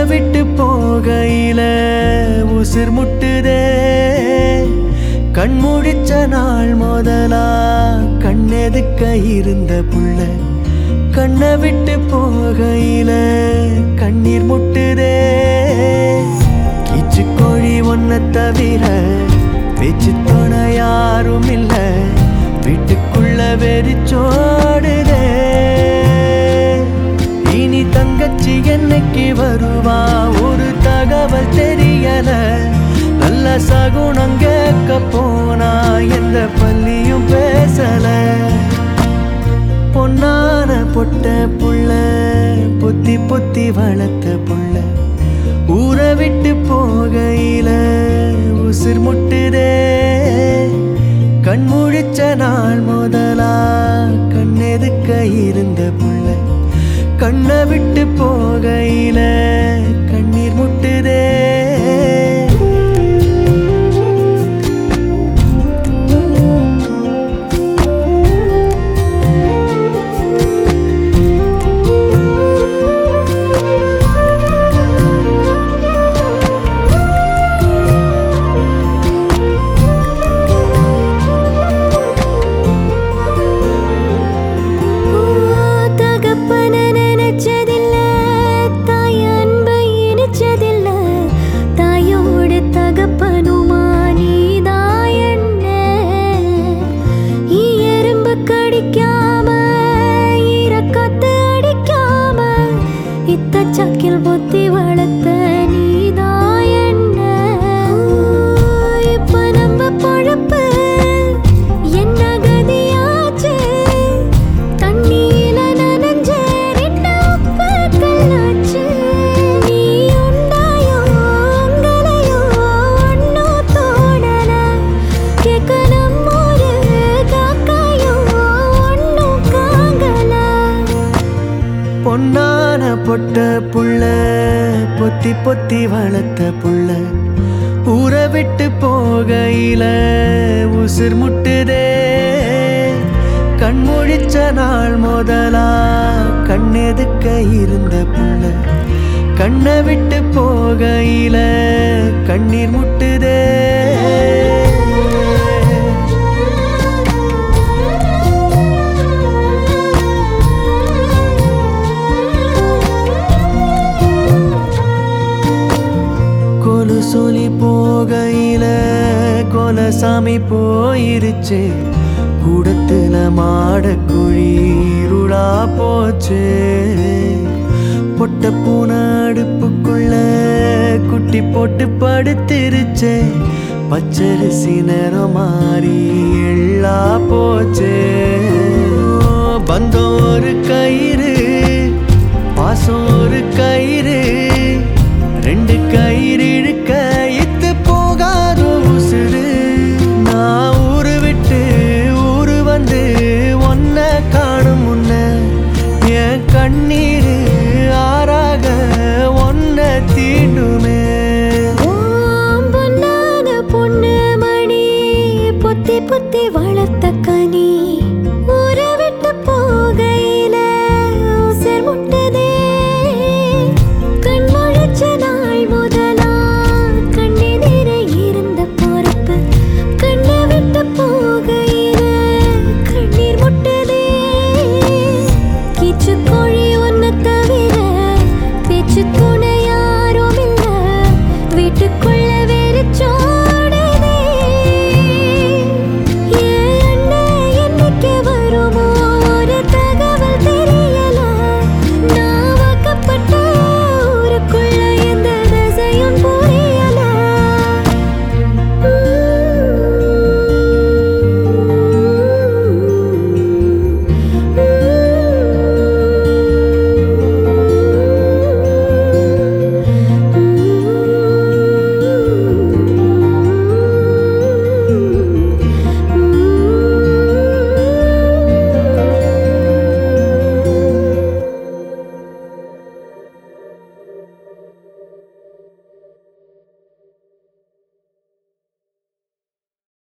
விட்டு போகையில உசிர் முட்டுதே கண் முடிச்ச நாள் முதலா கண்ணெதுக்க இருந்த புள்ள கண்ணை விட்டு போகையில கண்ணீர் முட்டுதே கீச்சு கோழி ஒன்ன தவிர பேச்சு துணை யாரும் இல்ல வீட்டுக்குள்ள வெறிச்சோடுதே இனி தங்கச்சி என்னைக்கு வருவா ஒரு தகவல் தெரியல நல்ல சகுனம் கேட்க போனா எந்த பள்ளியும் பேசல பொன்னான பொட்ட புள்ள பொத்தி பொத்தி வளர்த்த புள்ள ஊரை விட்டு போகையில உசிர் முட்டுதே கண் முழிச்ச நாள் முதலா கண்ணெதுக்க இருந்த புள்ள கண்ணை விட்டு போகையில கண்ணீர் முட்டுதே தகப்பன நினைச்சதில்ல தாய் அன்பை இனிச்சதில்ல தாயோட தகப்பனுமா நீதான் என்ன எறும்பு கடிக்காம ஈரக்காத்து அடிக்காம இத்த சக்கில் பொத்தி வளர்த்த நீதான் என்ன இப்ப நம்ம பொழப்பு என்ன கதியாச்சு தண்ணீல நனைஞ்ச ரெண்டு உப்பு கல்லாச்சு நீ உண்டாயோ உங்களையோ ஒன்னும் தோணல கேட்க நம்மூரு காக்காயோ ஒன்னும் காங்கல பொன்னான பொட்ட புள்ள பொத்தி பொத்தி வளர்த்த புள்ள ஊரை விட்டு போகையில உசிர் முட்டுதே கண் முழிச்ச நாள் முதலா கண்ணெதுக்க இருந்த புள்ள கண்ணை விட்டு போகையில கண்ணீர் முட்டுதே கொலு சொல்லி போகையில கொலசாமி போயிருச்சு கூடத்துல மாட குழிருளா போச்சு பொட்ட பூனை அடுப்புக்குள்ள குட்டி போட்டு படுத்திருச்சே பச்சரிசி நிறம் மாறி எள்ளா போச்சு பந்தம் ஒரு கயிறு பாசம் ஒரு கயிறு ரெண்டு கயிறு இழுக்க இத்து போகாத உசுறு நான் ஊரு விட்டு ஊரு வந்து ஒன்ன காணும் முன்ன என் கண்ணீர் ஆறாக ஒன்ன தீண்டும்